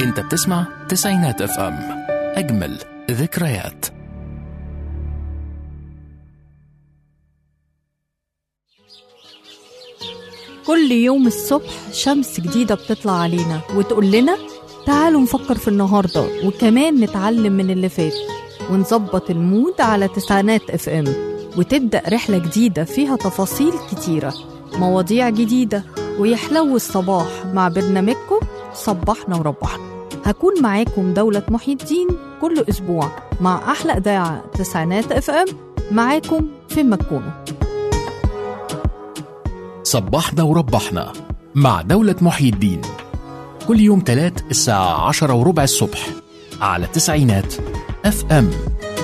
انت بتسمع تسعينات اف ام اجمل ذكريات كل يوم الصبح شمس جديدة بتطلع علينا وتقول لنا تعالوا نفكر في النهاردة وكمان نتعلم من اللي فات ونظبط المود على تسعينات اف ام وتبدأ رحلة جديدة فيها تفاصيل كتيرة مواضيع جديدة ويحلو الصباح مع برنامجكم صبحنا وربحنا هكون معاكم دولة محي الدين كل أسبوع مع أحلى إذاعة تسعينات اف ام معاكم في مكونة صبحنا وربحنا مع دولة محي الدين كل يوم تلات الساعة عشرة وربع الصبح على تسعينات اف ام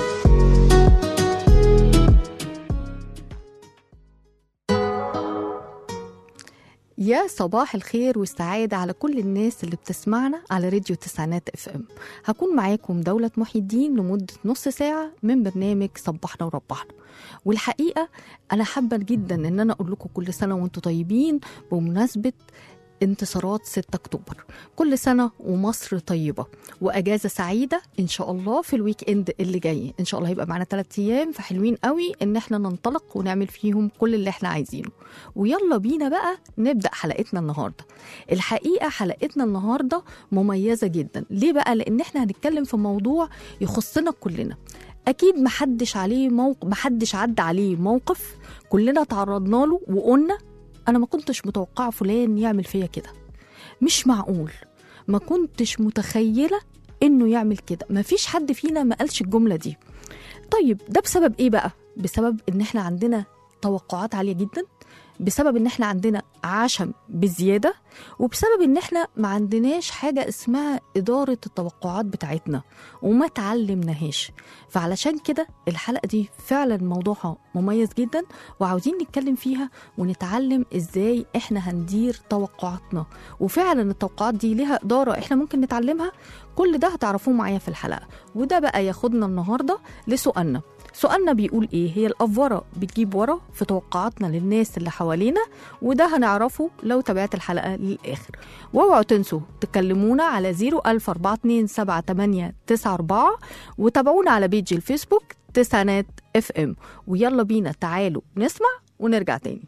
يا صباح الخير والسعادة على كل الناس اللي بتسمعنا على راديو تسعينات اف ام هكون معاكم دولة محي الدين لمدة نص ساعة من برنامج صبحنا وربحنا والحقيقة أنا حابة جدا إن أنا أقول لكم كل سنة وأنتم طيبين بمناسبة انتصارات 6 أكتوبر كل سنة ومصر طيبة وأجازة سعيدة إن شاء الله في الويك إند اللي جاي إن شاء الله هيبقى معانا 3 أيام فحلوين قوي إن إحنا ننطلق ونعمل فيهم كل اللي إحنا عايزينه ويلا بينا بقى نبدأ حلقتنا النهاردة الحقيقة حلقتنا النهاردة مميزة جدا ليه بقى لأن إحنا هنتكلم في موضوع يخصنا كلنا اكيد محدش عليه موقف محدش عدى عليه موقف كلنا تعرضنا له وقلنا انا ما كنتش متوقعه فلان يعمل فيا كده مش معقول ما كنتش متخيله انه يعمل كده ما فيش حد فينا ما قالش الجمله دي طيب ده بسبب ايه بقى بسبب ان احنا عندنا توقعات عاليه جدا بسبب ان احنا عندنا عشم بزياده وبسبب ان احنا ما عندناش حاجه اسمها اداره التوقعات بتاعتنا وما تعلمناهاش فعلشان كده الحلقه دي فعلا موضوعها مميز جدا وعاوزين نتكلم فيها ونتعلم ازاي احنا هندير توقعاتنا وفعلا التوقعات دي ليها اداره احنا ممكن نتعلمها كل ده هتعرفوه معايا في الحلقه وده بقى ياخدنا النهارده لسؤالنا سؤالنا بيقول ايه هي الافوره بتجيب ورا في توقعاتنا للناس اللي حوالينا وده هنعرفه لو تابعت الحلقه للاخر واوعوا تنسوا تكلمونا على 014278894 وتابعونا على بيج الفيسبوك تسعينات اف ام ويلا بينا تعالوا نسمع ونرجع تاني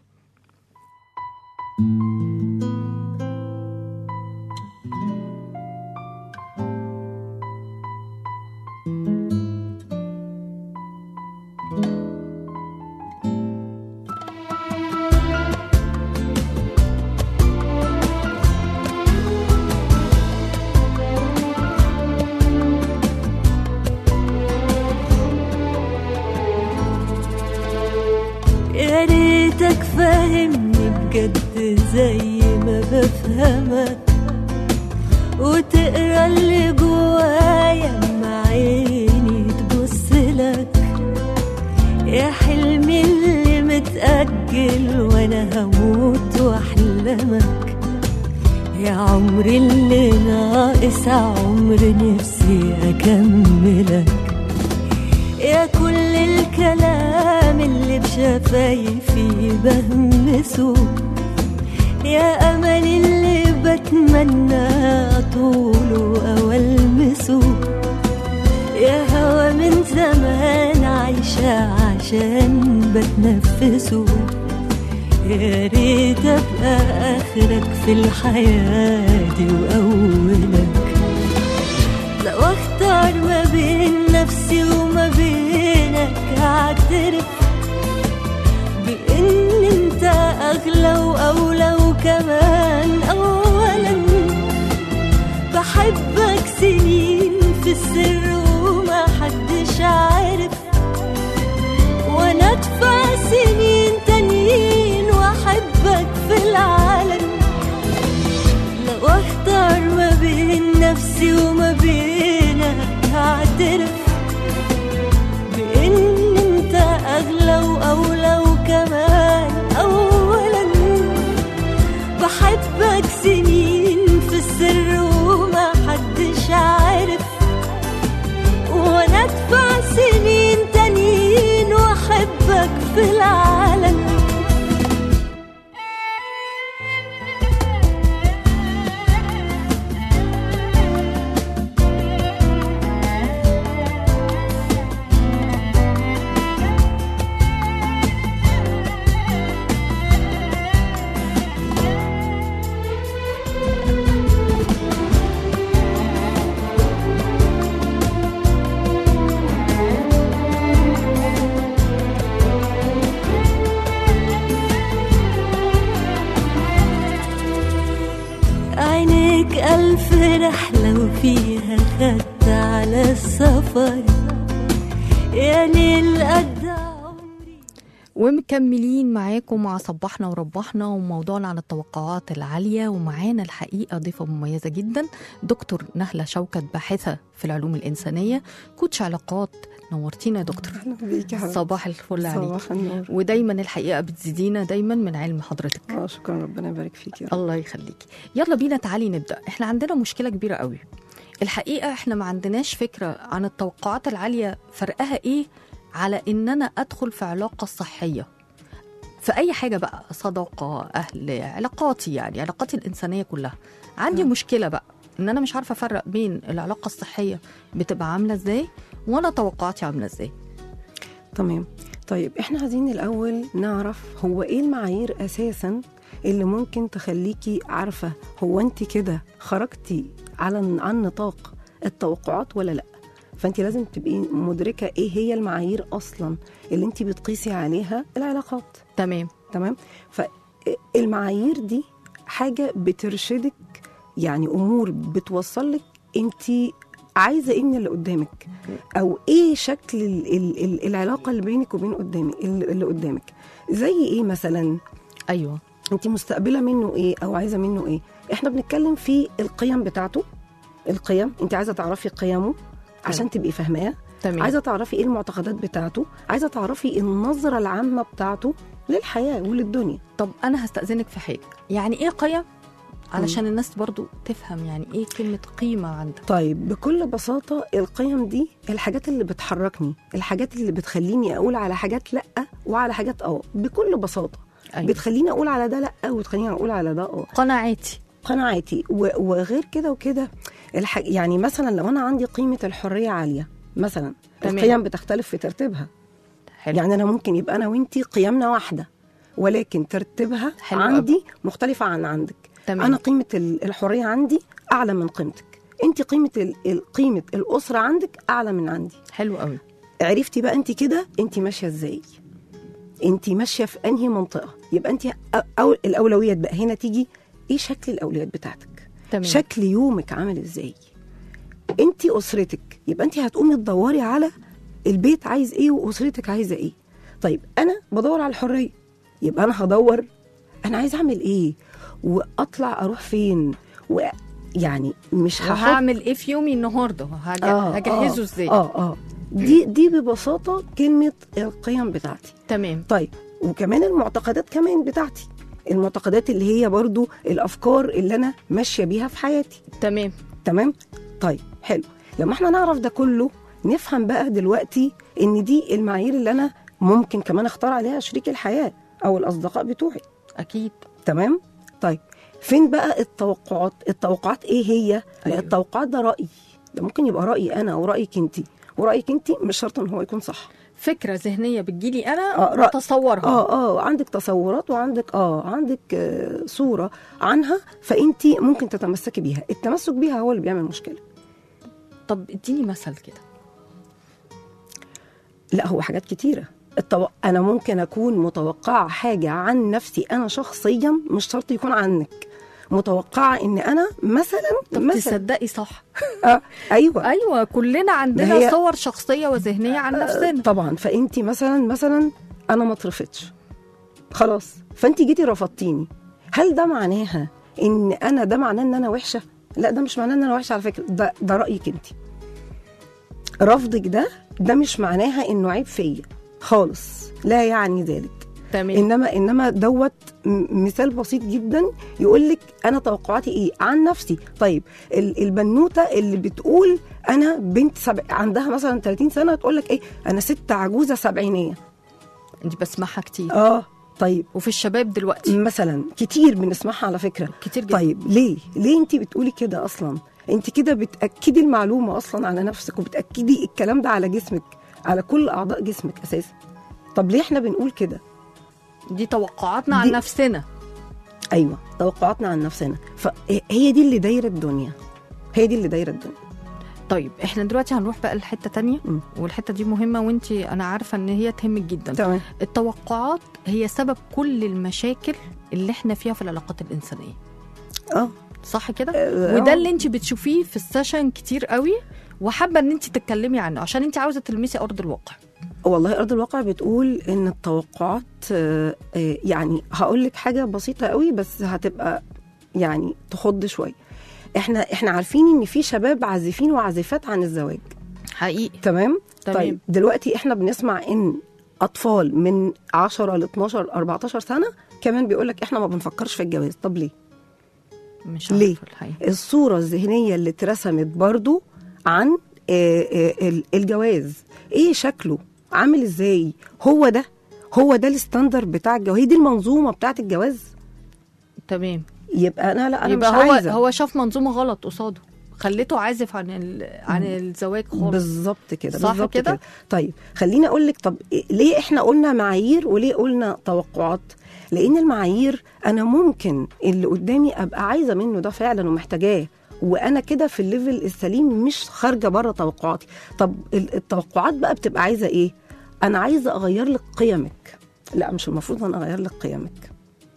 يا ريتك فاهمني بجد زي ما بفهمك وتقرا اللي جوايا مع عيني تبص لك يا حلمي اللي متأجل وانا هموت واحلمك يا عمري اللي ناقص عمر نفسي اكملك يا كل الكلام اللي بشفايفي بهمسه يا أمل اللي بتمنى طوله أو ألمسه يا هوا من زمان عايشة عشان بتنفسه يا ريت أبقى آخرك في الحياة دي وأولك لو اختار ما بين نفسي وما بينك هعترف بان انت اغلى واولى وكمان اولا بحبك سنين في السر وما حدش عارف وانا ادفع سنين تانيين واحبك في العالم لو اختار ما بين نفسي وما بينك هعترف بان انت اغلى واولى وكمان اولا بحبك سنين في السر وما حدش عارف وانا ادفع سنين تانيين واحبك في العالم لك ألف رحلة وفيها خدت على السفر يا ليل قد عمري ومكملين معاكم مع صبحنا وربحنا وموضوعنا عن التوقعات العالية ومعانا الحقيقة ضيفة مميزة جدا دكتور نهلة شوكت باحثة في العلوم الإنسانية كوتش علاقات نورتينا يا دكتور اهلا بيك يا حبيبتي صباح الفل عليك صباح النور ودايما الحقيقة بتزيدينا دايما من علم حضرتك اه شكرا ربنا يبارك فيك يا رب الله يخليكي يلا بينا تعالي نبدأ احنا عندنا مشكلة كبيرة قوي الحقيقة احنا ما عندناش فكرة عن التوقعات العالية فرقها ايه على ان انا ادخل في علاقة صحية في اي حاجة بقى صداقة اهل علاقاتي يعني علاقاتي الانسانية كلها عندي مشكلة بقى ان انا مش عارفة افرق بين العلاقة الصحية بتبقى عاملة ازاي وانا توقعاتي عاملة ازاي تمام طيب احنا عايزين الاول نعرف هو ايه المعايير اساسا اللي ممكن تخليكي عارفه هو انت كده خرجتي على عن نطاق التوقعات ولا لا فانت لازم تبقي مدركه ايه هي المعايير اصلا اللي انت بتقيسي عليها العلاقات تمام تمام فالمعايير دي حاجه بترشدك يعني امور بتوصل لك انت عايزه ايه من اللي قدامك او ايه شكل ال ال ال العلاقه اللي بينك وبين قدامك اللي قدامك زي ايه مثلا ايوه انت مستقبله منه ايه او عايزه منه ايه احنا بنتكلم في القيم بتاعته القيم انت عايزه تعرفي قيمه عشان تبقي فاهماه تمام عايزه تعرفي ايه المعتقدات بتاعته عايزه تعرفي النظره العامه بتاعته للحياه وللدنيا طب انا هستأذنك في حاجة يعني ايه قيم علشان الناس برضو تفهم يعني ايه كلمة قيمة عندك طيب بكل بساطة القيم دي الحاجات اللي بتحركني الحاجات اللي بتخليني أقول على حاجات لأ وعلى حاجات أه بكل بساطة أيوة. بتخليني أقول على ده لأ وتخليني أقول على ده أه قناعاتي قناعاتي و- وغير كده وكده الح... يعني مثلا لو أنا عندي قيمة الحرية عالية مثلا تمام. القيم بتختلف في ترتيبها حلو يعني أنا ممكن يبقى أنا وأنتي قيمنا واحدة ولكن ترتيبها حلو عندي مختلفة عن عندك تمام. انا قيمه ال- الحريه عندي اعلى من قيمتك انت قيمه ال- ال- قيمه الاسره عندك اعلى من عندي حلو قوي عرفتي بقى انت كده انت ماشيه ازاي انت ماشيه في انهي منطقه يبقى انت أ- أو الاولويات بقى هنا تيجي ايه شكل الاولويات بتاعتك تمام شكل يومك عامل ازاي انت اسرتك يبقى انت هتقومي تدوري على البيت عايز ايه واسرتك عايزه ايه طيب انا بدور على الحريه يبقى انا هدور انا عايز اعمل ايه واطلع اروح فين ويعني مش هحط وهعمل ايه في يومي النهارده هج... هجهزه آه ازاي اه اه دي دي ببساطه كلمه القيم بتاعتي تمام طيب وكمان المعتقدات كمان بتاعتي المعتقدات اللي هي برضو الافكار اللي انا ماشيه بيها في حياتي تمام تمام طيب حلو لما احنا نعرف ده كله نفهم بقى دلوقتي ان دي المعايير اللي انا ممكن كمان اختار عليها شريك الحياه او الاصدقاء بتوعي اكيد تمام طيب فين بقى التوقعات التوقعات ايه هي أيوة. أيوة. التوقعات ده رايي ده ممكن يبقى رايي انا او رايك انت ورايك انت مش شرط ان هو يكون صح فكره ذهنيه بتجيلي انا آه، رأي. اتصورها اه اه عندك تصورات وعندك اه عندك آه صوره عنها فانت ممكن تتمسكي بيها التمسك بيها هو اللي بيعمل مشكله طب اديني مثل كده لا هو حاجات كتيره التو... انا ممكن اكون متوقعه حاجه عن نفسي انا شخصيا مش شرط يكون عنك متوقعه ان انا مثلا طب مثلا تصدقي صح آه ايوه ايوه كلنا عندنا ما هي- صور شخصيه وذهنيه عن نفسنا طبعا فانت مثلا مثلا انا ما اترفضتش خلاص فانت جيتي رفضتيني هل ده معناها ان انا ده معناه ان انا وحشه لا ده مش معناه ان انا وحشه على فكره ده ده رايك انت رفضك ده ده مش معناها انه عيب فيا خالص لا يعني ذلك تمام انما انما دوت م- مثال بسيط جدا يقول لك انا توقعاتي ايه عن نفسي طيب ال- البنوته اللي بتقول انا بنت سبع عندها مثلا 30 سنه تقول لك ايه انا ست عجوزه سبعينيه دي بسمعها كتير اه طيب وفي الشباب دلوقتي مثلا كتير بنسمعها على فكره كتير جدا طيب ليه ليه انت بتقولي كده اصلا انت كده بتاكدي المعلومه اصلا على نفسك وبتاكدي الكلام ده على جسمك على كل اعضاء جسمك اساسا طب ليه احنا بنقول كده دي توقعاتنا عن دي- نفسنا ايوه توقعاتنا عن نفسنا فهي دي اللي دايره الدنيا هي دي اللي دايره الدنيا طيب احنا دلوقتي هنروح بقى لحته تانية م. والحته دي مهمه وانت انا عارفه ان هي تهمك جدا تمام التوقعات هي سبب كل المشاكل اللي احنا فيها في العلاقات الانسانيه اه صح كده آه، وده آه. اللي انت بتشوفيه في السيشن كتير قوي وحابه ان انت تتكلمي عنه عشان انت عاوزه تلمسي ارض الواقع والله ارض الواقع بتقول ان التوقعات آه، آه، يعني هقول لك حاجه بسيطه قوي بس هتبقى يعني تخض شويه احنا احنا عارفين ان في شباب عازفين وعازفات عن الزواج حقيقي تمام تمام. طيب دلوقتي احنا بنسمع ان اطفال من 10 ل 12 14 سنه كمان بيقول لك احنا ما بنفكرش في الجواز طب ليه مش ليه؟ عارفه الحقيقه الصورة الذهنية اللي اترسمت برضو عن آه، آه، ال- الجواز ايه شكله عامل ازاي هو ده هو ده الستاندر بتاع الجواز هي دي المنظومة بتاعت الجواز تمام يبقى انا لا انا يبقى مش هو عايزة هو شاف منظومه غلط قصاده خليته عازف عن ال... عن الزواج خالص بالظبط كده صح بالظبط كده؟ كده طيب خليني اقول لك طب إيه- ليه احنا قلنا معايير وليه قلنا توقعات لان المعايير انا ممكن اللي قدامي ابقى عايزه منه ده فعلا ومحتاجاه وانا كده في الليفل السليم مش خارجه بره توقعاتي طب ال- التوقعات بقى بتبقى عايزه ايه انا عايزه اغير لك قيمك لا مش المفروض انا اغير لك قيمك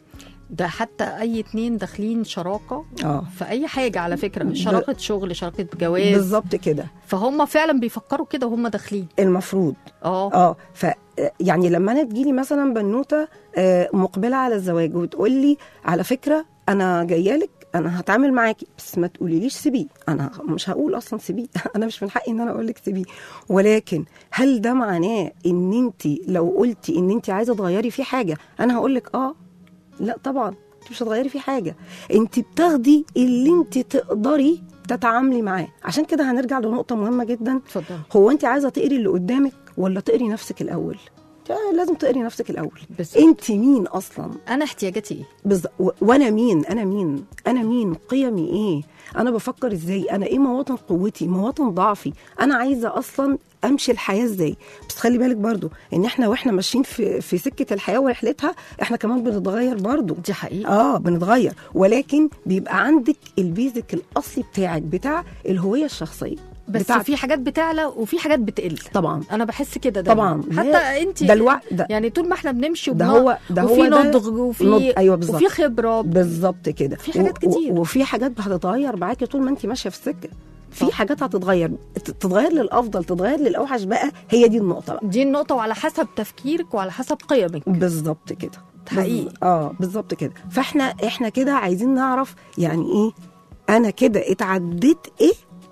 ده حتى اي اتنين داخلين شراكه اه في اي حاجه على فكره شراكه شغل شراكه جواز بالظبط كده فهم فعلا بيفكروا كده وهم داخلين المفروض اه اه ف يعني لما انا تجيلي مثلا بنوته آه، مقبله على الزواج وتقول لي على فكره انا جايه لك انا هتعامل معاكي بس ما تقوليليش سيبيه انا مش هقول اصلا سيبيه انا مش من حقي ان انا اقول لك سيبيه ولكن هل ده معناه ان انت لو قلتي ان انت عايزه تغيري فيه حاجه انا هقول لك اه لا طبعا انت مش هتغيري فيه حاجه انت بتاخدي اللي انت تقدري تتعاملي معاه عشان كده هنرجع لنقطه مهمه جدا اتفضل هو انت عايزه تقري اللي قدامك ولا تقري نفسك الاول آه، لازم تقري نفسك الاول بالظبط. انت مين اصلا انا احتياجاتي ايه بز... و... وانا مين انا مين انا مين قيمي ايه انا بفكر ازاي انا ايه مواطن قوتي مواطن ضعفي انا عايزه اصلا امشي الحياه ازاي بس خلي بالك برضو ان احنا واحنا ماشيين في في سكه الحياه ورحلتها احنا كمان بنتغير برضو دي حقيقه اه بنتغير ولكن بيبقى عندك البيزك الاصلي بتاعك بتاع الهويه الشخصيه بس بتاعتك. في حاجات بتعلى وفي حاجات بتقل طبعا انا بحس كده دايما. طبعا حتى لا، انت ده الوعي ده يعني طول ما احنا بنمشي ده وبن- هو ده وفي هو ده نضج وفي نضج- أيوة بالظبط. وفي خبره بالظبط كده في حاجات و- و- كتير. وفي حاجات هتتغير معاكي طول ما انت ماشيه في السكه في صح. حاجات هتتغير ت- تتغير للافضل تتغير للاوحش بقى هي دي النقطه بقى دي النقطه وعلى حسب تفكيرك وعلى حسب قيمك بالظبط كده حقيقي. بز- اه بالظبط كده فاحنا احنا كده عايزين نعرف يعني ايه انا كده اتعديت ايه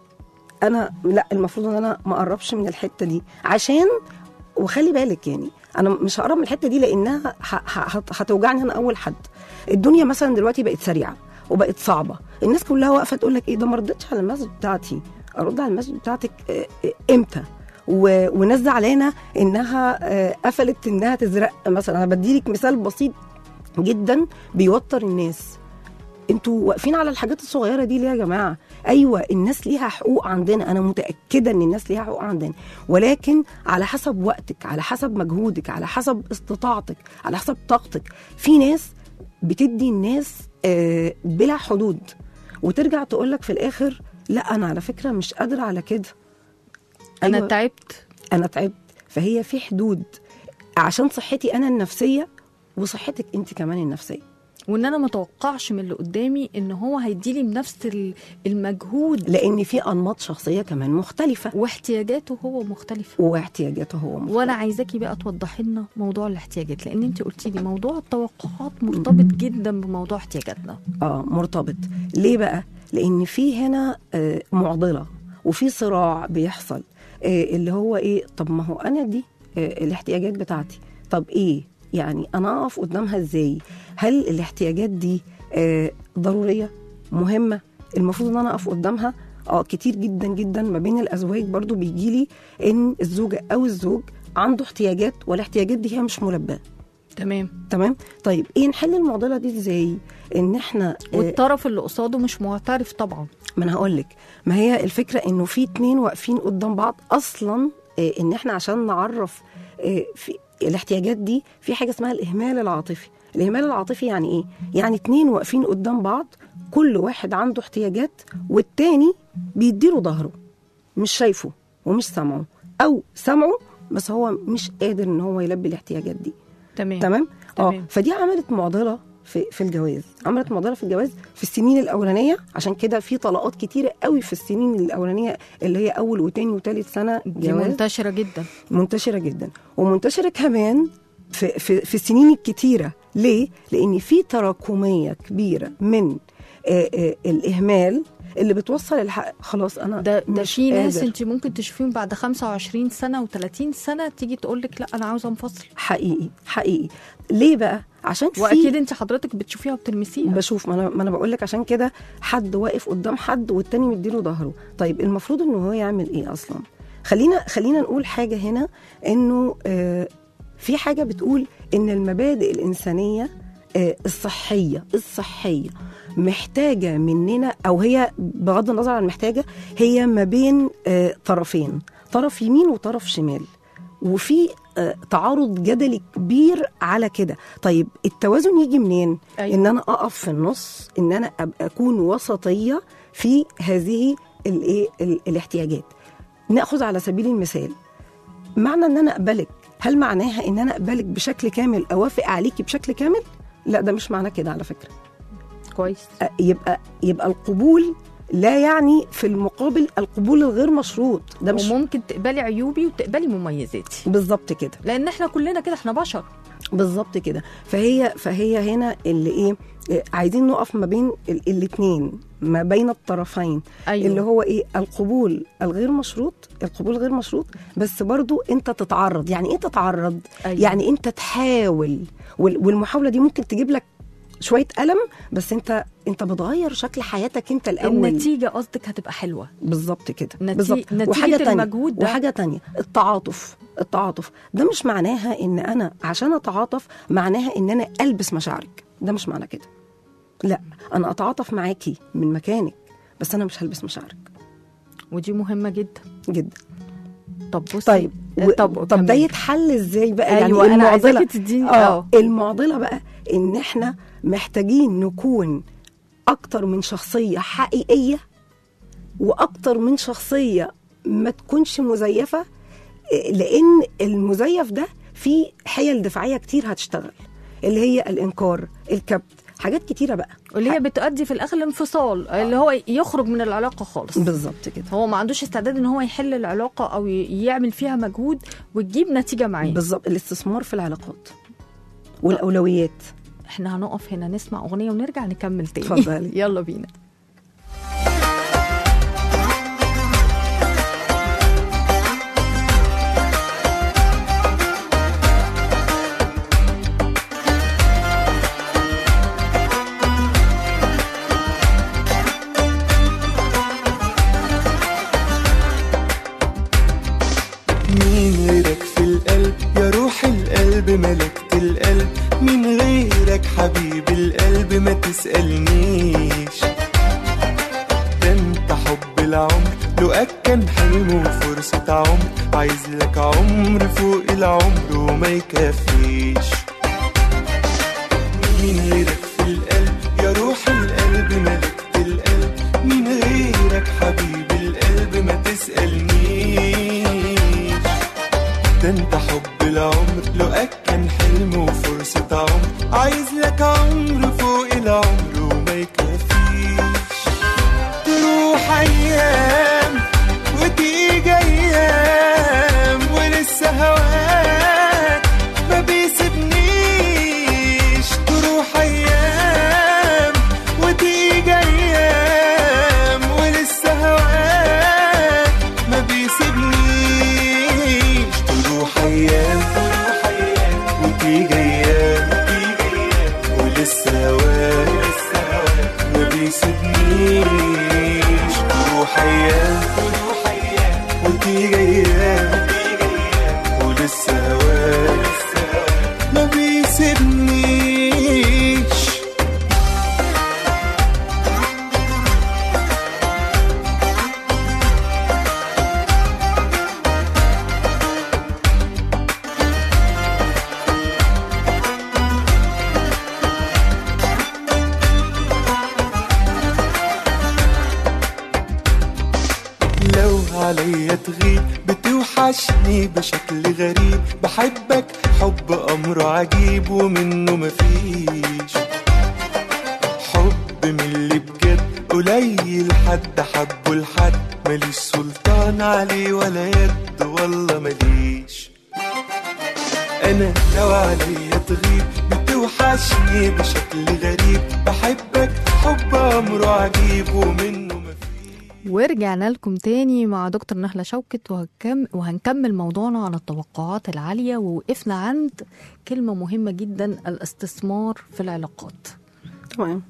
انا لا المفروض ان انا ما اقربش من الحته دي عشان وخلي بالك يعني انا مش هقرب من الحته دي لانها ه- ه- هت- هتوجعني انا اول حد الدنيا مثلا دلوقتي بقت سريعه وبقت صعبه الناس كلها واقفه تقول لك ايه ده ما ردتش على المسج بتاعتي ارد على المسج بتاعتك آه، آه، امتى و- وناس زعلانه انها آه، قفلت انها تزرق مثلا انا بديلك مثال بسيط جدا بيوتر الناس انتوا واقفين على الحاجات الصغيره دي ليه يا جماعه ايوه الناس ليها حقوق عندنا انا متاكده ان الناس ليها حقوق عندنا ولكن على حسب وقتك على حسب مجهودك على حسب استطاعتك على حسب طاقتك في ناس بتدي الناس آه، بلا حدود وترجع تقول لك في الاخر لا انا على فكره مش قادره على كده انا أيوة. تعبت انا تعبت فهي في حدود عشان صحتي انا النفسيه وصحتك انت كمان النفسيه وان انا ما اتوقعش من اللي قدامي ان هو هيديلي بنفس ال- المجهود لان في انماط شخصيه كمان مختلفه واحتياجاته هو مختلفه واحتياجاته هو مختلف. وانا عايزاكي بقى توضحي لنا موضوع الاحتياجات لان انت قلتي لي موضوع التوقعات مرتبط جدا بموضوع احتياجاتنا اه مرتبط ليه بقى لان في هنا آه معضله وفي صراع بيحصل آه اللي هو ايه طب ما هو انا دي آه الاحتياجات بتاعتي طب ايه يعني انا اقف قدامها ازاي هل الاحتياجات دي آه ضروريه مهمه المفروض ان انا اقف قدامها اه كتير جدا جدا ما بين الازواج برضو بيجيلي ان الزوجه او الزوج عنده احتياجات والاحتياجات دي هي مش ملباه تمام تمام طيب ايه نحل المعضله دي ازاي ان احنا آه، والطرف اللي قصاده مش معترف طبعا ما انا هقول لك ما هي الفكره انه في اتنين واقفين قدام بعض اصلا آه، ان احنا عشان نعرف آه، في الاحتياجات دي في حاجه اسمها الاهمال العاطفي الاهمال العاطفي يعني ايه يعني اتنين واقفين قدام بعض كل واحد عنده احتياجات والتاني بيديله ظهره مش شايفه ومش سامعه او سامعه بس هو مش قادر ان هو يلبي الاحتياجات دي تمام تمام اه تمام. فدي عملت معضله في في الجواز عملت معضله في الجواز في السنين الاولانيه عشان كده في طلاقات كتيره قوي في السنين الاولانيه اللي هي اول وتاني وتالت سنه دي جواز منتشره جدا منتشره جدا ومنتشره كمان في في في السنين الكتيره ليه لان في تراكميه كبيره من آه، آه، الاهمال اللي بتوصل الحق خلاص انا ده ده مش في ناس قادر. انت ممكن تشوفيهم بعد 25 سنه و30 سنه تيجي تقول لك لا انا عاوزه انفصل حقيقي حقيقي ليه بقى عشان في واكيد انت حضرتك بتشوفيها وبتلمسيها بشوف ما انا ما انا بقول لك عشان كده حد واقف قدام حد والتاني مديله ظهره طيب المفروض انه هو يعمل ايه اصلا خلينا خلينا نقول حاجه هنا انه آه في حاجه بتقول ان المبادئ الانسانيه آه الصحيه الصحيه محتاجه مننا او هي بغض النظر عن محتاجه هي ما بين آه طرفين طرف يمين وطرف شمال وفي آه، تعارض جدلي كبير على كده طيب التوازن يجي منين أيوة. ان انا اقف في النص ان انا ابقى اكون وسطيه في هذه الايه ال- الاحتياجات ناخذ على سبيل المثال معنى ان انا اقبلك هل معناها ان انا اقبلك بشكل كامل اوافق عليكي بشكل كامل لا ده مش معناه كده على فكره كويس أ- يبقى يبقى القبول لا يعني في المقابل القبول الغير مشروط ده مش وممكن تقبلي عيوبي وتقبلي مميزاتي بالظبط كده لان احنا كلنا كده احنا بشر بالظبط كده فهي فهي هنا اللي ايه إيه، عايزين نقف ما بين الاثنين ما بين الطرفين أيوة. اللي هو ايه القبول الغير مشروط القبول غير مشروط بس برضو انت تتعرض يعني ايه تتعرض أيوة. يعني انت تحاول وال- والمحاوله دي ممكن تجيب لك شويه الم بس انت انت بتغير شكل حياتك انت الاول النتيجه قصدك هتبقى حلوه بالظبط كده نتي- بالظبط نتيجة وحاجه تانية المجهود ده. وحاجه تانية التعاطف التعاطف ده مش معناها ان انا عشان اتعاطف معناها ان انا البس مشاعرك ده مش معنى كده لا انا اتعاطف معاكي من مكانك بس انا مش هلبس مشاعرك ودي مهمه جدا جدا طب بصي طيب و... طب طب ده كملي. يتحل ازاي بقى أيوة، يعني أنا المعضله عايزاكي تديني- اه آه. المعضله بقى ان احنا محتاجين نكون اكتر من شخصيه حقيقيه واكتر من شخصيه ما تكونش مزيفه إيه، لان المزيف ده فيه حيل دفاعيه كتير هتشتغل اللي هي الانكار الكبت حاجات كتيره بقى واللي هي بتؤدي في الاخر الانفصال اللي هو يخرج من العلاقه خالص بالظبط كده هو ما عندوش استعداد ان هو يحل العلاقه او ي- يعمل فيها مجهود وتجيب نتيجه معاه بالظبط الاستثمار في العلاقات والاولويات احنا هنقف هنا نسمع اغنيه ونرجع نكمل تاني اتفضلي. يلا بينا مين غيرك في القلب يا روح القلب ملكت القلب مين غيرك حبيب القلب ما تسألنيش ده انت حب العمر لقاك كان حلم وفرصة عمر عايز لك عمر فوق العمر وما يكفيش مين غيرك في القلب يا روح القلب ملكت القلب مين غيرك حبيب القلب ما تسألنيش ده انت حب العمر لقاك كان حلم وفرصة عمر عايز لك عمر فوق العمر وما يكفيش تروح ايام وتيجي ايام ولسه هواك ما بيسيبنيش تروح ايام وتيجي ايام ولسه هواك ما بيسيبنيش تروح ايام تروح ايام وتيجي ايام وتيجي ايام ولسه هواك ما بيسيبنيش تروح ايام تروح ايام وتيجي ايام وتيجي ايام ولسه هواك ما بيسيبنيش لو عليا تغيب بتوحشني بشكل غريب بحبك حب أمر عجيب ومنه مفيش حد حبه لحد ماليش سلطان عليه ولا يد والله ماليش انا لو عليا تغيب بتوحشني بشكل غريب بحبك حب امره عجيب ومنه مفيش ورجعنا لكم تاني مع دكتور نهلة شوكت وهكم وهنكمل موضوعنا عن التوقعات العالية ووقفنا عند كلمة مهمة جدا الاستثمار في العلاقات تمام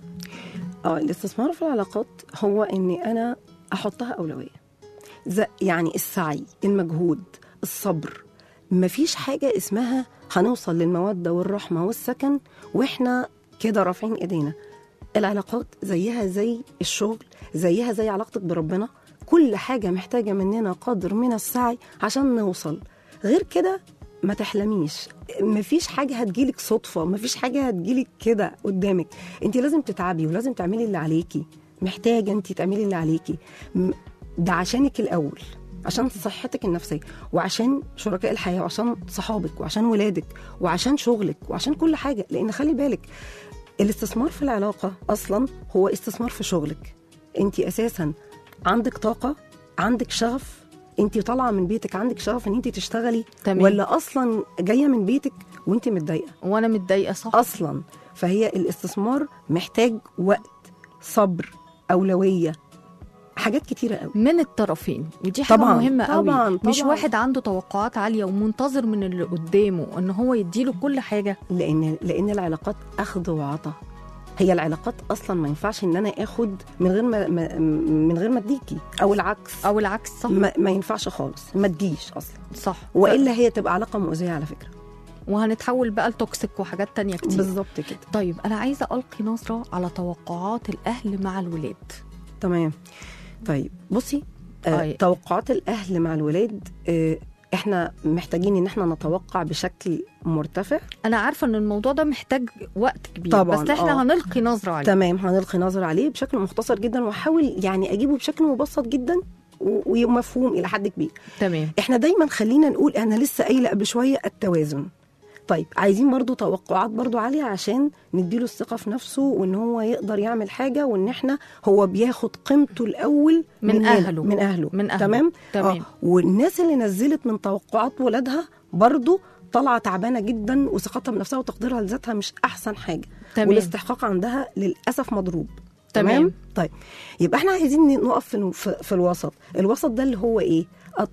اه الاستثمار في العلاقات هو اني انا احطها اولويه ز- يعني السعي المجهود الصبر مفيش حاجه اسمها هنوصل للموده والرحمه والسكن واحنا كده رافعين ايدينا العلاقات زيها زي الشغل زيها زي علاقتك بربنا كل حاجه محتاجه مننا قدر من السعي عشان نوصل غير كده ما تحلميش مفيش حاجه هتجيلك صدفه مفيش حاجه هتجيلك كده قدامك انت لازم تتعبي ولازم تعملي اللي عليكي محتاجه انت تعملي اللي عليكي م- ده عشانك الاول عشان صحتك النفسيه وعشان شركاء الحياه وعشان صحابك وعشان ولادك وعشان شغلك وعشان كل حاجه لان خلي بالك الاستثمار في العلاقه اصلا هو استثمار في شغلك انت اساسا عندك طاقه عندك شغف انت طالعه من بيتك عندك شغف ان انت تشتغلي تمام. ولا اصلا جايه من بيتك وانت متضايقه وانا متضايقة صح اصلا فهي الاستثمار محتاج وقت صبر اولويه حاجات كتيره قوي من الطرفين ودي حاجة طبعاً، مهمة طبعاً، قوي مش طبعاً. واحد عنده توقعات عالية ومنتظر من اللي قدامه ان هو يديله كل حاجة لان لان العلاقات اخذ وعطاء هي العلاقات اصلا ما ينفعش ان انا اخد من غير ما ما- من غير ما اديكي او العكس او العكس صح ما, ما ينفعش خالص ما تجيش اصلا صح والا هي تبقى علاقه مؤذيه على فكره وهنتحول بقى لتوكسيك وحاجات تانية كتير بالظبط كده طيب انا عايزة القي نظرة على توقعات الاهل مع الولاد تمام طيب بصي آه أي. توقعات الاهل مع الولاد آه احنا محتاجين ان احنا نتوقع بشكل مرتفع انا عارفة ان الموضوع ده محتاج وقت كبير طبعاً، بس احنا آه. هنلقي نظرة عليه تمام هنلقي نظر عليه بشكل مختصر جدا واحاول يعني اجيبه بشكل مبسط جدا و- ومفهوم الى حد كبير تمام احنا دايما خلينا نقول انا لسه قايله قبل شويه التوازن طيب عايزين برضو توقعات برضو عالية عشان نديله الثقة في نفسه وان هو يقدر يعمل حاجة وان احنا هو بياخد قيمته الأول من مننا، أهله. من أهله من أهله. تمام تمام. آه. والناس اللي نزلت من توقعات ولادها برضو طالعة تعبانة جدا وثقتها بنفسها وتقديرها لذاتها مش أحسن حاجة تمام. والاستحقاق عندها للأسف مضروب تمام. طيب يبقى احنا عايزين نقف في, في, في الوسط الوسط ده اللي هو ايه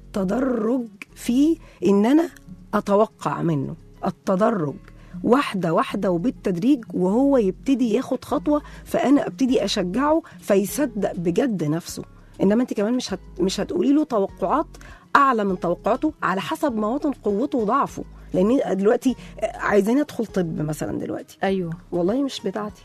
التدرج في ان انا اتوقع منه التدرج واحدة واحدة وبالتدريج وهو يبتدي ياخد خطوة فأنا أبتدي أشجعه فيصدق بجد نفسه إنما أنت كمان مش هت مش هتقولي له توقعات أعلى من توقعاته على حسب مواطن قوته وضعفه لأن دلوقتي عايزين أدخل طب مثلا دلوقتي ايوه والله مش بتاعتي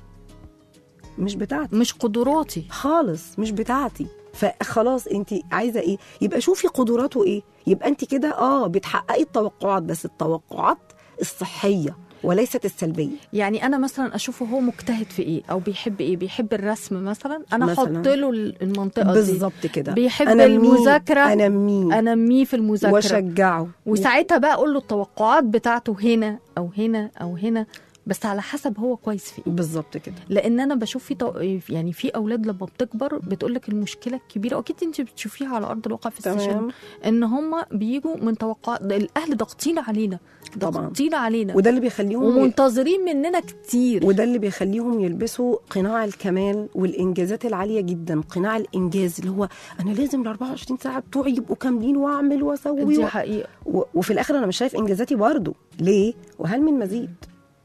مش بتاعتي مش قدراتي خالص مش بتاعتي فخلاص انت عايزه ايه يبقى شوفي قدراته ايه يبقى انت كده اه بتحققي التوقعات بس التوقعات الصحيه وليست السلبيه يعني انا مثلا اشوفه هو مجتهد في ايه او بيحب ايه بيحب الرسم مثلا انا مثلاً. احط له المنطقه دي بالظبط كده بيحب أنا مين؟ المذاكرة. انا مين انميه في المذاكره واشجعه وساعتها بقى اقول له التوقعات بتاعته هنا او هنا او هنا بس على حسب هو كويس في ايه بالظبط كده لان انا بشوف في تو... يعني في اولاد لما بتكبر بتقول لك المشكله الكبيره واكيد انت بتشوفيها على ارض الواقع في السيشن تمام ان هم بيجوا من توقعات الاهل ضاغطين علينا طبعاً. ضاغطين علينا وده اللي بيخليهم ومنتظرين مننا كتير وده اللي بيخليهم يلبسوا قناع الكمال والانجازات العاليه جدا قناع الانجاز اللي هو انا لازم ال 24 ساعه بتوعي يبقوا كاملين واعمل واسوي دي و... حقيقه و... وفي الاخر انا مش شايف انجازاتي برضه ليه وهل من مزيد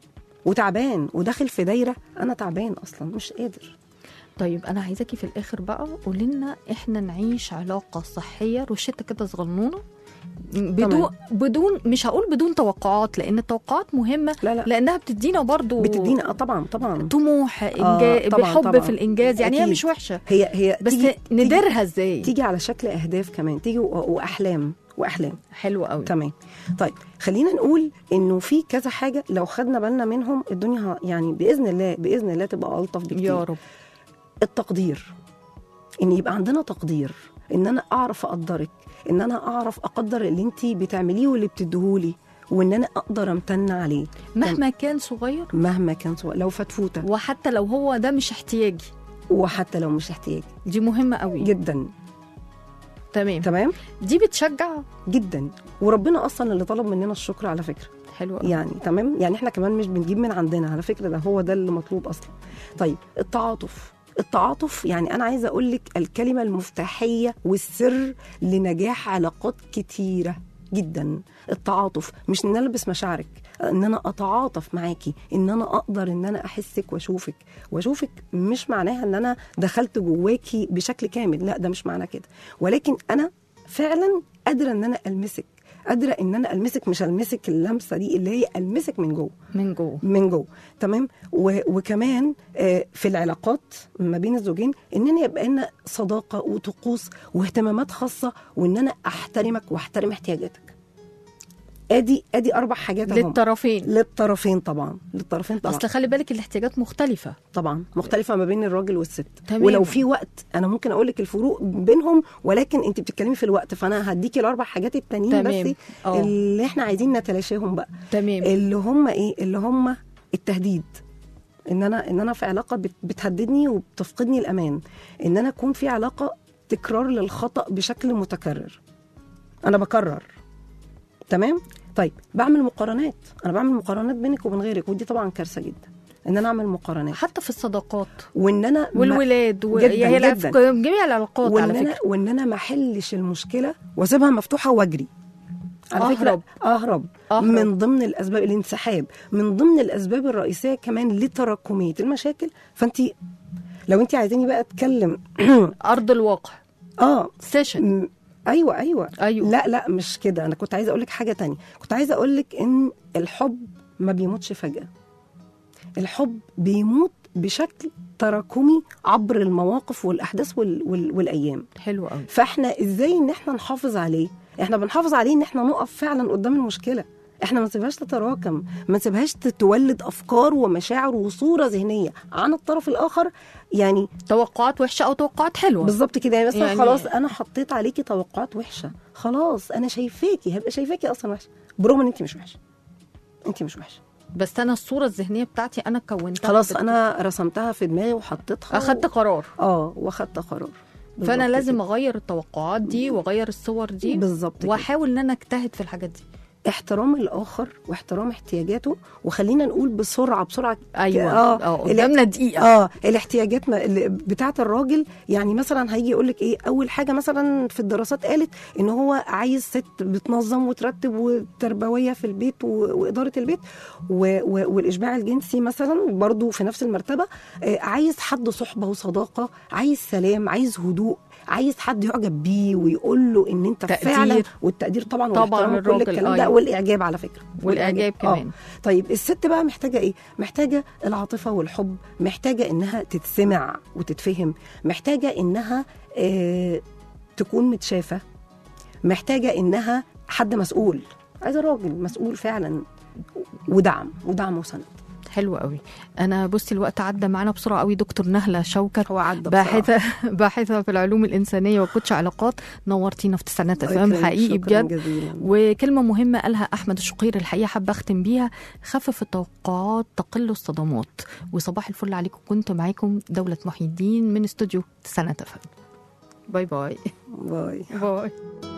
وتعبان وداخل في دايره انا تعبان اصلا مش قادر طيب انا عايزاكي في الاخر بقى قولي لنا احنا نعيش علاقه صحيه روشته كده صغنونه بدون تمام. بدون مش هقول بدون توقعات لان التوقعات مهمه لا لا لانها بتدينا برضو بتدينا اه طبعا طبعا طموح إنجاز طبعاً، بحب طبعاً. في الانجاز يعني هي أكيد. مش وحشه هي هي بس تيجي نديرها ازاي تيجي, تيجي على شكل اهداف كمان تيجي و... واحلام واحلام حلو قوي تمام طيب خلينا نقول انه في كذا حاجه لو خدنا بالنا منهم الدنيا ه- يعني باذن الله باذن الله تبقى الطف بكتير يا رب التقدير ان يبقى عندنا تقدير ان انا اعرف اقدرك ان انا اعرف اقدر اللي انت بتعمليه واللي بتديهولي وان انا اقدر امتن عليه مهما كان صغير مهما كان سواء لو فتفوته وحتى لو هو ده مش احتياجي وحتى لو مش احتياج دي مهمه قوي جدا تمام تمام دي بتشجع جدا وربنا اصلا اللي طلب مننا الشكر على فكره حلو قوي يعني تمام يعني احنا كمان مش بنجيب من عندنا على فكره ده هو ده اللي مطلوب اصلا طيب التعاطف التعاطف يعني انا عايزه اقول لك الكلمه المفتاحيه والسر لنجاح علاقات كتيره جدا التعاطف مش ان انا البس مشاعرك ان انا اتعاطف معاكي ان انا اقدر ان انا احسك واشوفك واشوفك مش معناها ان انا دخلت جواكي بشكل كامل لا ده مش معنى كده ولكن انا فعلا قادره ان انا المسك قادره ان انا المسك مش المسك اللمسه دي اللي هي المسك من جوه من جوه من جوه تمام و- وكمان آه، في العلاقات ما بين الزوجين اننا يبقى لنا صداقه وطقوس واهتمامات خاصه وان انا احترمك واحترم احتياجاتك ادي ادي اربع حاجات اهم للطرفين للطرفين طبعا للطرفين طبعا اصل خلي بالك الاحتياجات مختلفه طبعا مختلفه ما بين الراجل والست تمام. ولو في وقت انا ممكن اقول لك الفروق بينهم ولكن انت بتتكلمي في الوقت فانا هديكي الاربع حاجات التانيين تمام. بس اه. اللي احنا عايزين نتلاشاهم بقى تمام اللي هم ايه اللي هم التهديد ان انا ان انا في علاقه بت- بتهددني وبتفقدني الامان ان انا اكون في علاقه تكرار للخطا بشكل متكرر انا بكرر تمام طيب بعمل مقارنات انا بعمل مقارنات بينك وبين غيرك ودي طبعا كارثه جدا ان انا اعمل مقارنات حتى في الصداقات وان انا ما- والولاد و... جداً، هي الع- جداً. في جميع العلاقات وان على انا فكره وان انا ما احلش المشكله واسيبها مفتوحه واجري على أهرب. فكره اهرب أهرب. من ضمن الاسباب الانسحاب من ضمن الاسباب الرئيسيه كمان لتراكميه المشاكل فانت لو انت عايزاني بقى اتكلم ارض الواقع اه سيشن م- ايوه ايوه أيوة. لا لا مش كده انا كنت عايزه اقول لك حاجه تانية كنت عايزه اقول لك ان الحب ما بيموتش فجاه الحب بيموت بشكل تراكمي عبر المواقف والاحداث وال... وال... والايام حلو قوي فاحنا ازاي ان احنا نحافظ عليه احنا بنحافظ عليه ان احنا نقف فعلا قدام المشكله احنا ما نسيبهاش تتراكم ما نسيبهاش تولد افكار ومشاعر وصوره ذهنيه عن الطرف الاخر يعني توقعات وحشه او توقعات حلوه بالظبط كده يعني مثلا يعني- يعني خلاص انا حطيت عليكي توقعات وحشه خلاص انا شايفاكي هبقى شايفاكي اصلا وحشه برغم ان انت مش وحشه انت مش وحشه بس انا الصوره الذهنيه بتاعتي انا كونتها خلاص بت- انا رسمتها في دماغي وحطيتها اخدت قرار اه واخدت قرار فانا بالظبط لازم كده. اغير التوقعات دي واغير الصور دي بالظبط كده. واحاول ان انا اجتهد في الحاجات دي احترام الاخر واحترام احتياجاته وخلينا نقول بسرعه بسرعه ايوه اه اه قدامنا دقيقه اه الاحتياجات ما- اللي بتاعه الراجل يعني مثلا هيجي يقول لك ايه اول حاجه مثلا في الدراسات قالت ان هو عايز ست بتنظم وترتب وتربويه في البيت و- واداره البيت و- و- والاشباع الجنسي مثلا برضو في نفس المرتبه آه عايز حد صحبه وصداقه عايز سلام عايز هدوء عايز حد يعجب بيه ويقول له ان انت تقدير. فعلا والتقدير طبعا طبعاً والاحترام وكل الراجل، الكلام ده أيوة. والاعجاب على فكره والإعجاب آه. كمان. طيب الست بقى محتاجه ايه محتاجه العاطفه والحب محتاجه انها تتسمع وتتفهم محتاجه انها آه تكون متشافه محتاجه انها حد مسؤول عايزه راجل مسؤول فعلا ودعم ودعم وسند حلو قوي انا بصي الوقت عدى معانا بسرعه قوي دكتور نهله شوكت هو عدى بصراحة. باحثه باحثه في العلوم الانسانيه وكوتش علاقات نورتينا في تسعينات اف ام شكراً- حقيقي شكراً بجد جزيلا وكلمة مهمة قالها أحمد الشقير الحقيقة حابة أختم بيها خفف التوقعات تقل الصدمات وصباح الفل عليكم كنت معاكم دولة محي الدين من استوديو تسعينات اف ام باي باي باي باي